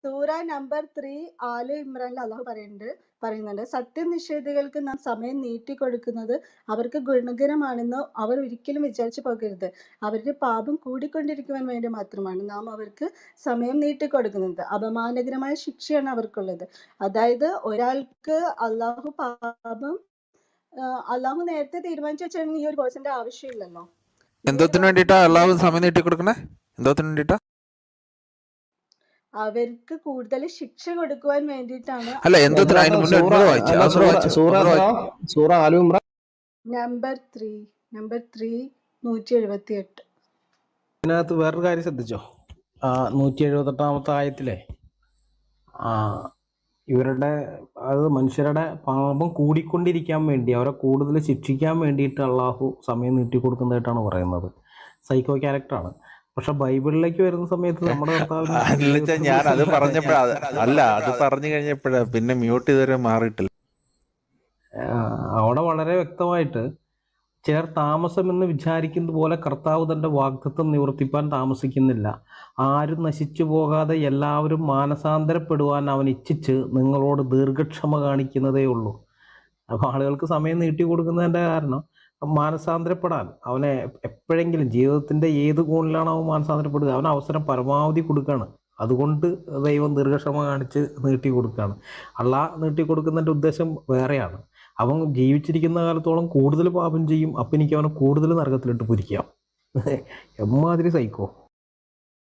സൂറ number three ആല് ഇമ്രാനിൽ അള്ളാഹു പറയുന്നുണ്ട് പറയുന്നുണ്ട് സത്യനിഷേധികൾക്ക് നാം സമയം നീട്ടിക്കൊടുക്കുന്നത് അവർക്ക് ഗുണകരമാണെന്ന് അവർ ഒരിക്കലും വിചാരിച്ചു പോകരുത് അവരുടെ പാപം കൂടിക്കൊണ്ടിരിക്കുവാൻ വേണ്ടി മാത്രമാണ് നാം അവർക്ക് സമയം നീട്ടിക്കൊടുക്കുന്നത് അപമാനകരമായ ശിക്ഷയാണ് അവർക്കുള്ളത് അതായത് ഒരാൾക്ക് അള്ളാഹു പാപം ആഹ് അള്ളാഹു നേരത്തെ തീരുമാനിച്ചു വെച്ചാൽ ഈ ഒരു പേഴ്സന്റെ ആവശ്യമില്ലല്ലോ എന്തോത്തിന് വേണ്ടിയിട്ടാ അള്ളാഹു സമയം നീട്ടി കൊടുക്കണേ എന്തോത്തിന് വേണ്ടിയിട്ടാ അവർക്ക് കൂടുതൽ ശിക്ഷ കൊടുക്കുവാൻ വേണ്ടിയിട്ടാണ് അല്ല എന്തോത്തിന് അതിന് മുന്നേ സൂറ ഒന്നുകൂടെ വായിച്ചു അല്ല അതൊന്ന് സൂറ വായിച്ചു സൂറ ഒന്നുകൂടെ എത്ര വായിച്ചു സൂറ ആലു ഇമ്രാൻ നമ്പർ ത്രീ നമ്പർ ത്രീ നൂറ്റി എഴുപത്തി എട്ട് ഇതിനകത്ത് വേറൊരു കാര്യം ശ്രദ്ധിച്ചോ ആ നൂറ്റി എഴുപത്തെട്ടാമത്തെ ആയത്തിലെ ആ ഇവരുടെ അത് മനുഷ്യരുടെ പാപം കൂടിക്കൊണ്ടിരിക്കാൻ വേണ്ടി അവരെ കൂടുതൽ ശിക്ഷിക്കാൻ വേണ്ടിയിട്ട് അള്ളാഹു സമയം നീട്ടി കൊടുക്കുന്നതായിട്ടാണ് പറയുന്നത് സൈക്കോ ക്യാരക്ടറാണ് പക്ഷെ ബൈബിളിലേക്ക് വരുന്ന സമയത്ത് നമ്മുടെ കർത്താവിന് അല്ല ഞാൻ അത് ജീവിതത്തിൽ പറഞ്ഞപ്പോഴാ അല്ല അത് പറഞ്ഞു കഴിഞ്ഞപ്പോഴാ പിന്നെ മ്യൂട്ട് ഇതുവരെ മാറിയിട്ടില്ല ആ, അവിടെ വളരെ വ്യക്തമായിട്ട് ചിലർ താമസമെന്ന് വിചാരിക്കുന്നത് പോലെ കർത്താവ് തൻ്റെ വാഗ്ദത്വം നിവർത്തിപ്പാൻ താമസിക്കുന്നില്ല ആരും നശിച്ചു പോകാതെ എല്ലാവരും മാനസാന്തരപ്പെടുവാൻ അവൻ ഇച്ഛിച്ച് നിങ്ങളോട് ദീർഘക്ഷമ കാണിക്കുന്നതേ ഉള്ളൂ അപ്പോൾ ആളുകൾക്ക് സമയം നീട്ടി കൊടുക്കുന്നതിൻ്റെ കാരണം മാനസാന്തരപ്പെടാൻ അവനെ എപ്പോഴെങ്കിലും ജീവിതത്തിൻ്റെ ഏത് കോണിലാണ് അവൻ മാനസാന്തരപ്പെടുക അവൻ അവസരം പരമാവധി കൊടുക്കുകയാണ് അതുകൊണ്ട് ദൈവം ദീർഘക്ഷമ കാണിച്ച് നീട്ടി കൊടുക്കുകയാണ് അള്ളാ നീട്ടി കൊടുക്കുന്നതിൻ്റെ ഉദ്ദേശം വേറെയാണ് അവൻ ജീവിച്ചിരിക്കുന്ന കാലത്തോളം കൂടുതൽ പാപം ചെയ്യും അപ്പം എനിക്ക് അവനെ കൂടുതൽ നരകത്തിലിട്ട് പൊരിക്കാം എമ്മാതിരി സൈക്കോ